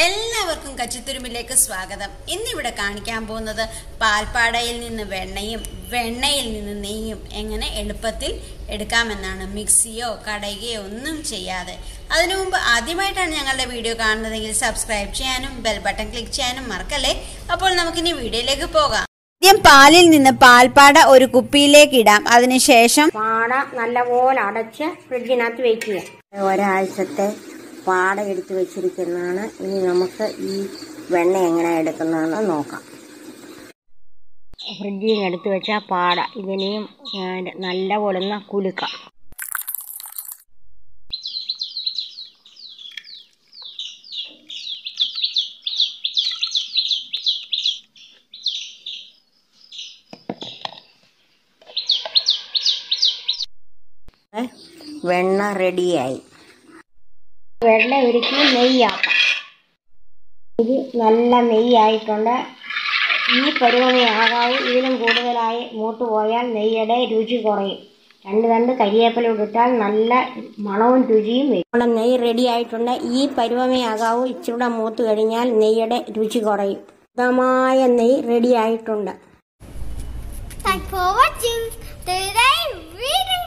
എല്ലാവർക്കും കച്ചിത്തുരുമ്പിലേക്ക് സ്വാഗതം ഇന്നിവിടെ കാണിക്കാൻ പോകുന്നത് പാൽപ്പാടയിൽ നിന്ന് വെണ്ണയും വെണ്ണയിൽ നിന്ന് നെയ്യും എങ്ങനെ എളുപ്പത്തിൽ എടുക്കാമെന്നാണ് മിക്സിയോ കടയുകയോ ഒന്നും ചെയ്യാതെ അതിനു മുമ്പ് ആദ്യമായിട്ടാണ് ഞങ്ങളുടെ വീഡിയോ കാണുന്നതെങ്കിൽ സബ്സ്ക്രൈബ് ചെയ്യാനും ബെൽ ബട്ടൺ ക്ലിക്ക് ചെയ്യാനും മറക്കല്ലേ അപ്പോൾ നമുക്കിനി വീഡിയോയിലേക്ക് പോകാം ആദ്യം പാലിൽ നിന്ന് പാൽപ്പാട ഒരു കുപ്പിയിലേക്ക് ഇടാം അതിനുശേഷം പാട നല്ലപോലെ അടച്ച് ഫ്രിഡ്ജിനകത്ത് വെക്കുക ഒരാഴ്ചത്തെ പാട എടുത്ത് വെച്ചിരിക്കുന്നതാണ് ഇനി നമുക്ക് ഈ വെണ്ണ എങ്ങനെ എടുക്കുന്നതെന്ന് നോക്കാം ഫ്രിഡ്ജിൽ നിന്ന് എടുത്ത് വെച്ച പാട ഇതിനെയും ഞാൻ നല്ലപോലെ ഒന്ന് കുലുക്കാം വെണ്ണ റെഡിയായി വെണ്ണ ഉരുക്കി നെയ്യാക്കാം ഇത് നല്ല നെയ്യായിട്ടുണ്ട് ഈ പരുവമേ ആകാവൂ ഇതിലും കൂടുതലായി മൂത്ത് പോയാൽ നെയ്യുടെ രുചി കുറയും രണ്ട് രണ്ട് കരിയേപ്പില ഇട്ടാൽ നല്ല മണവും രുചിയും വരും നമ്മുടെ നെയ്യ് റെഡി ആയിട്ടുണ്ട് ഈ പരുവമേ ആകാവൂ ഇച്ചിരൂടെ മൂത്ത് കഴിഞ്ഞാൽ നെയ്യുടെ രുചി കുറയും ശുദ്ധമായ നെയ്യ് റെഡി ആയിട്ടുണ്ട് Thanks for watching. Today, reading